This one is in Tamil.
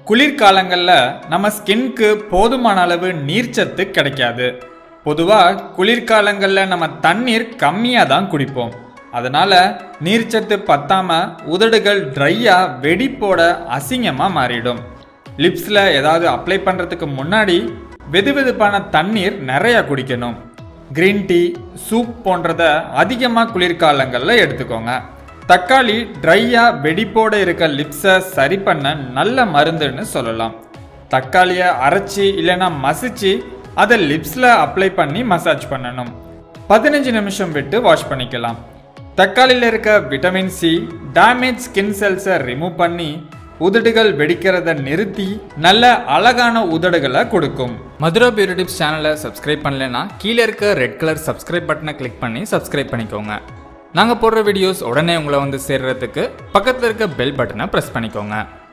குளிர்காலங்களில் நம்ம ஸ்கின்க்கு போதுமான அளவு நீர்ச்சத்து கிடைக்காது பொதுவாக குளிர்காலங்களில் நம்ம தண்ணீர் கம்மியாக தான் குடிப்போம் அதனால நீர்ச்சத்து பத்தாம உதடுகள் ட்ரையா வெடிப்போட அசிங்கமாக மாறிடும் லிப்ஸில் ஏதாவது அப்ளை பண்ணுறதுக்கு முன்னாடி வெதுவெதுப்பான தண்ணீர் நிறைய குடிக்கணும் கிரீன் டீ சூப் போன்றத அதிகமாக குளிர்காலங்களில் எடுத்துக்கோங்க தக்காளி ட்ரையாக வெடிப்போட இருக்க லிப்ஸை சரி பண்ண நல்ல மருந்துன்னு சொல்லலாம் தக்காளியை அரைச்சி இல்லைன்னா மசிச்சு அதை லிப்ஸில் அப்ளை பண்ணி மசாஜ் பண்ணணும் பதினஞ்சு நிமிஷம் விட்டு வாஷ் பண்ணிக்கலாம் தக்காளியில் இருக்க விட்டமின் சி டேமேஜ் ஸ்கின் செல்ஸை ரிமூவ் பண்ணி உதடுகள் வெடிக்கிறத நிறுத்தி நல்ல அழகான உதடுகளை கொடுக்கும் மதுரா பியூட்டி டிப்ஸ் சேனலை சப்ஸ்கிரைப் பண்ணலைன்னா கீழே இருக்க ரெட் கலர் சப்ஸ்கிரைப் பட்டனை கிளிக் பண்ணி சப்ஸ்கிரைப் பண்ணிக்கோங்க நாங்கள் போடுற வீடியோஸ் உடனே உங்களை வந்து சேர்றதுக்கு பக்கத்தில் இருக்க பெல் பட்டனை ப்ரெஸ் பண்ணிக்கோங்க